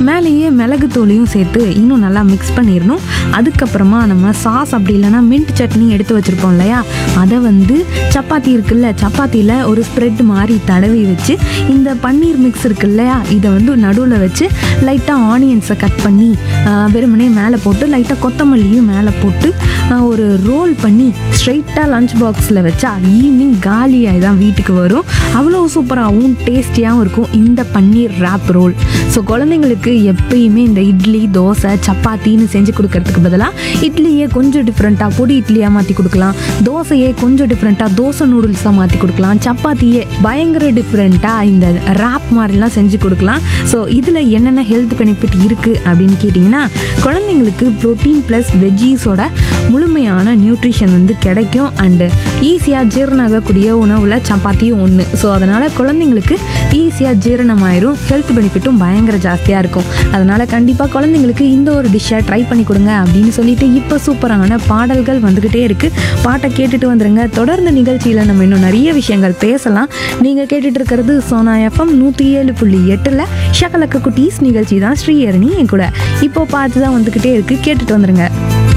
மேலேயே மிளகு தூளையும் சேர்த்து இன்னும் நல்லா மிக்ஸ் பண்ணிடணும் அதுக்கப்புறமா நம்ம சாஸ் அப்படி இல்லைன்னா மின்ட் சட்னி எடுத்து வச்சுருப்போம் இல்லையா அதை வந்து சப்பாத்தி இருக்குல்ல சப்பாத்தியில் ஒரு ஸ்ப்ரெட் மாதிரி தடவி வச்சு இந்த பன்னீர் மிக்ஸ் இருக்கு இல்லையா இதை வந்து நடுவில் வச்சு லைட்டாக ஆனியன்ஸை கட் பண்ணி ஆஹ், வெறுமனே மேலே போட்டு லைட்டாக கொத்தமல்லியும் மேலே போட்டு ஆஹ், ஒரு ரோல் பண்ணி ஸ்ட்ரைட்டாக லஞ்ச் பாக்ஸில் வச்சா ஈவினிங் காலியாகி தான் வீட்டுக்கு வரும் அவ்வளோ சூப்பராகவும் டேஸ்டியாகவும் இருக்கும் இந்த பன்னீர் ரேப் ரோல் ஸோ குழந்தைங்களுக்கு எப்பயுமே இந்த இட்லி தோசை சப்பாத்தின்னு செஞ்சு கொடுக்கறதுக்கு பதிலாக இட்லியே கொஞ்சம் டிஃப்ரெண்ட்டாக பொடி இட்லியாக மாற்றி கொடுக்கலாம் தோசையே கொஞ்சம் டிஃப்ரெண்ட்டாக தோசை நூடுல்ஸாக மாற்றி கொடுக்கலாம் சப்பாத்தியே பயங்கர டிஃப்ரெண்ட்டாக இந்த ரேப் மாதிரிலாம் செஞ்சு கொடுக்கலாம் ஸோ இதில் என்னென்ன ஹெல்த் பெனிஃபிட் இருக்குது அப்படின்னு கேட்டிங்கன்னா குழந்தைங்களுக்கு ப்ரோட்டீன் ப்ளஸ் வெஜ்ஜீஸோட முழுமையான நியூட்ரிஷன் வந்து கிடைக்கும் அண்டு ஈஸியாக ஜீரணமாகக்கூடிய உணவில் சப்பாத்தியும் ஒன்று ஸோ அதனால் குழந்தைங்களுக்கு ஈஸியாக ஜீரணமாயிரும் ஹெல்த் பெனிஃபிட்டும் பயங்கர ஜாஸ்தியாக இருக்கும் அதனால் கண்டிப்பாக குழந்தைங்களுக்கு இந்த ஒரு டிஷ்ஷை ட்ரை பண்ணி கொடுங்க அப்படின்னு சொல்லிட்டு இப்போ சூப்பரான பாடல்கள் வந்துக்கிட்டே இருக்குது பாட்டை கேட்டுட்டு வந்துருங்க தொடர்ந்து நிகழ்ச்சியில் நம்ம இன்னும் நிறைய விஷயங்கள் பேசலாம் நீங்கள் கேட்டுட்டு இருக்கிறது சோனா எஃப்எம் நூற்றி ஏழு புள்ளி எட்டில் ஷகலக்க குட்டீஸ் நிகழ்ச்சி தான் ஸ்ரீஹரணி என் கூட இப்போ பார்த்து தான் வந்துக்கிட்டே இருக்குது கேட்டுட்டு வந்துருங்க